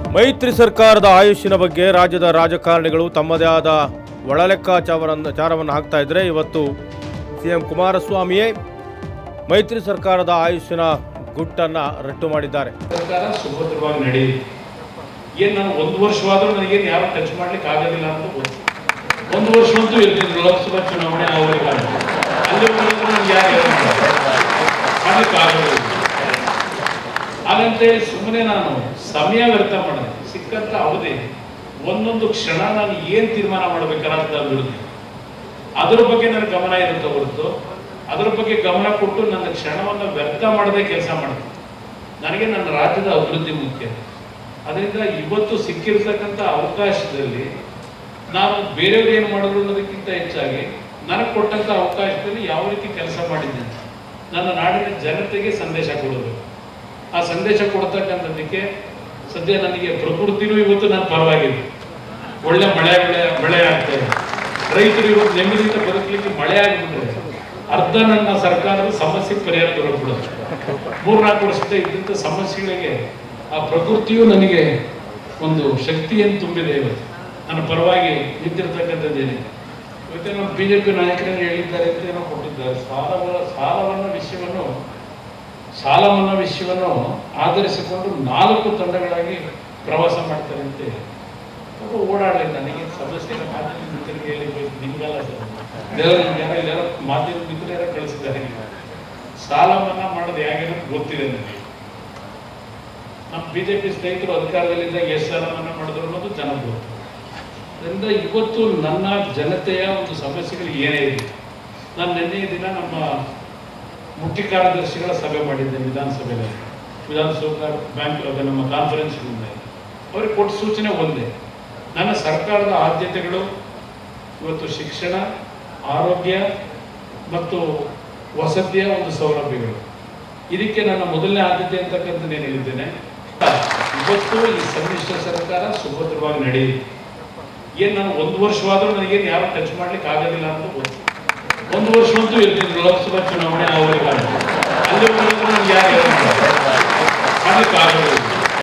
ಮೈತ್ರಿ ಸರ್ಕಾರದ ಆಯುಷ್ಯನ ಬಗ್ಗೆ ರಾಜ್ಯದ ರಾಜಕಾರಣಿಗಳು ತಮ್ಮದೇ ಆದ ಒಳಲೆಕ್ಕಾಚಾರವನ್ನು ಚಾರವನ್ನು ಹಾಕ್ತಾ ಇದ್ರೆ ಇವತ್ತು ಸಿ ಎಂ ಕುಮಾರಸ್ವಾಮಿಯೇ ಮೈತ್ರಿ ಸರ್ಕಾರದ ಆಯುಷ್ಯನ ಗುಟ್ಟನ್ನು ರಟ್ಟು ಮಾಡಿದ್ದಾರೆ ಸರ್ಕಾರ ಸುಭದ್ರವಾಗಿ ನಡೆಯಿತು ಏನ್ ನಾನು ಒಂದು ವರ್ಷವಾದ್ರೂ ನನಗೇನು ಯಾರು ಟಚ್ ಮಾಡ್ಲಿಕ್ಕೆ ಆಗೋದಿಲ್ಲ ಅಂತ ಗೊತ್ತು ಒಂದು ವರ್ಷ ಅಂತೂ ಇರ್ತೀನಿ ಲೋಕಸಭಾ ಚುನಾವಣೆ ಆಗೋದಿಲ್ಲ ಅಲ್ಲಿ ನನ್ಗೆ ಯಾರು ಏನು ಮಾಡ್ಲಿಕ್ಕೆ ಆಗೋದಿಲ್ಲ ಹಾಗಂತೇಳಿ ಸುಮ್ಮನೆ ನಾನು ಸಮಯ ವ್ಯರ್ಥ ಮಾಡಿದೆ ಸಿಕ್ಕಂತ ಅವಧಿ ಒಂದೊಂದು ಕ್ಷಣ ನಾನು ಏನ್ ತೀರ್ಮಾನ ಮಾಡ್ಬೇಕಾದ ಅಭಿವೃದ್ಧಿ ಅದರ ಬಗ್ಗೆ ನನ್ನ ಗಮನ ಇರುತ್ತೆ ಹೊರತು ಅದರ ಬಗ್ಗೆ ಗಮನ ಕೊಟ್ಟು ನನ್ನ ಕ್ಷಣವನ್ನು ವ್ಯರ್ಥ ಮಾಡದೆ ಕೆಲಸ ಮಾಡಿದೆ ನನಗೆ ನನ್ನ ರಾಜ್ಯದ ಅಭಿವೃದ್ಧಿ ಮುಖ್ಯ ಅದರಿಂದ ಇವತ್ತು ಸಿಕ್ಕಿರ್ತಕ್ಕಂಥ ಅವಕಾಶದಲ್ಲಿ ನಾನು ಬೇರೆಯವ್ರು ಏನು ಮಾಡಿದ್ರು ಅನ್ನೋದಕ್ಕಿಂತ ಹೆಚ್ಚಾಗಿ ನನಗೆ ಕೊಟ್ಟಂತ ಅವಕಾಶದಲ್ಲಿ ಯಾವ ರೀತಿ ಕೆಲಸ ಮಾಡಿದ್ದೇನೆ ನನ್ನ ನಾಡಿನ ಜನತೆಗೆ ಸಂದೇಶ ಕೊಡಬೇಕು ಆ ಸಂದೇಶ ಕೊಡ್ತಕ್ಕಂಥದ್ದಕ್ಕೆ ಸದ್ಯ ನನಗೆ ಪ್ರಕೃತಿನೂ ಇವತ್ತು ನನ್ನ ಪರವಾಗಿದೆ ಒಳ್ಳೆ ಮಳೆ ಬೆಳೆ ಬೆಳೆ ಆಗ್ತಾ ಇದೆ ರೈತರು ಇವತ್ತು ನೆಮ್ಮದಿಯಿಂದ ಬದುಕಲಿಕ್ಕೆ ಮಳೆ ಆಗಿಬಿಟ್ರೆ ಅರ್ಧ ನನ್ನ ಸರ್ಕಾರದ ಸಮಸ್ಯೆ ಪರಿಹಾರ ದೊರಕಬಿಡುತ್ತೆ ಮೂರ್ನಾಲ್ಕು ವರ್ಷದ ಇದ್ದಂಥ ಸಮಸ್ಯೆಗಳಿಗೆ ಆ ಪ್ರಕೃತಿಯು ನನಗೆ ಒಂದು ಶಕ್ತಿಯನ್ನು ತುಂಬಿದೆ ಇವತ್ತು ನನ್ನ ಪರವಾಗಿ ನಿಂತಿರ್ತಕ್ಕಂಥದ್ದೇನಿದೆ ಇವತ್ತು ನಮ್ಮ ಬಿ ಜೆ ಪಿ ನಾಯಕರನ್ನು ಹೇಳಿದ್ದಾರೆ ಅಂತ ಏನೋ ಕೊಟ್ಟಿದ್ದಾರೆ ಸಾಲವ ಸಾಲವನ್ನ ವಿಷಯವನ್ನು ಸಾಲ ಮನ್ನಾ ವಿಷಯವನ್ನು ಆಧರಿಸಿಕೊಂಡು ನಾಲ್ಕು ತಂಡಗಳಾಗಿ ಪ್ರವಾಸ ಮಾಡ್ತಾರೆ ಅಂತ ಒಬ್ಬ ಓಡಾಡಲಿ ನನಗೆ ಸಮಸ್ಯೆ ಇಲ್ಲ, ಮಾಧ್ಯಮ ಮಿತ್ರರಿಗೆ ಹೇಳಿ ಬೇಕು, ನಿಮ್ಗಲ್ಲ ಸರ್ ದೇವರು ಯಾರೋ ಇಲ್ಲಾರೋ ಮಾಧ್ಯಮ ಮಿತ್ರರು ಯಾರೋ ಕಳಿಸಿದ್ದಾರೆ ಸಾಲ ಮನ್ನಾ ಮಾಡೋದು ಹೇಗೆ ಅಂತ ಗೊತ್ತಿದೆ ನನಗೆ ನಮ್ಮ ಬಿಜೆಪಿ ಸ್ನೇಹಿತರು ಅಧಿಕಾರದಲ್ಲಿದ್ದಾಗ ಎಷ್ಟು ಸಾಲ ಮನ್ನಾ ಮಾಡಿದ್ರು ಅನ್ನೋದು ಜನಕ್ಕೆ ಗೊತ್ತು ಅದರಿಂದ ಇವತ್ತು ನನ್ನ ಜನತೆಯ ಒಂದು ಸಮಸ್ಯೆಗಳು ಏನೇ ಇದೆ ನಾನು ನಿನ್ನೆ ದಿನ ನಮ್ಮ ಮುಖ್ಯ ಕಾರ್ಯದರ್ಶಿಗಳ ಸಭೆ ಮಾಡಿದ್ದೆ ವಿಧಾನಸಭೆಯಲ್ಲಿ ವಿಧಾನಸಭಾ ಬ್ಯಾಂಕ್ ಅದು ನಮ್ಮ ಕಾನ್ಫರೆನ್ಸ್ ರೂಮ್ನಲ್ಲಿ ಅವ್ರಿಗೆ ಕೊಟ್ಟ ಸೂಚನೆ ಒಂದೇ ನನ್ನ ಸರ್ಕಾರದ ಆದ್ಯತೆಗಳು ಇವತ್ತು ಶಿಕ್ಷಣ ಆರೋಗ್ಯ ಮತ್ತು ವಸತಿಯ ಒಂದು ಸೌಲಭ್ಯಗಳು ಇದಕ್ಕೆ ನನ್ನ ಮೊದಲನೇ ಆದ್ಯತೆ ಅಂತಕ್ಕಂಥದ್ದು ಏನು ಹೇಳಿದ್ದೇನೆ ಇವತ್ತು ಈ ಸಮ್ಮಿಶ್ರ ಸರ್ಕಾರ ಸುಭದ್ರವಾಗಿ ನಡೆಯಿತು ಏನ್ ನಾನು ಒಂದು ವರ್ಷವಾದ್ರೂ ನನಗೇನು ಯಾರು ಟಚ್ ಮಾಡ್ಲಿಕ್ಕೆ ಆಗೋದಿಲ್ಲ ಅಂತ ಗೊತ್ತು ಒಂದು ವರ್ಷ ಅಂತೂ ಇರ್ತೀನಿ ಲೋಕಸಭಾ ಚುನಾವಣೆ ಆಗೋದಿಲ್ಲ ಅಲ್ಲಿ ನನ್ಗೆ ಯಾರು ಏನು ಮಾಡ್ಲಿಕ್ಕೆ ಆಗೋದಿಲ್ಲ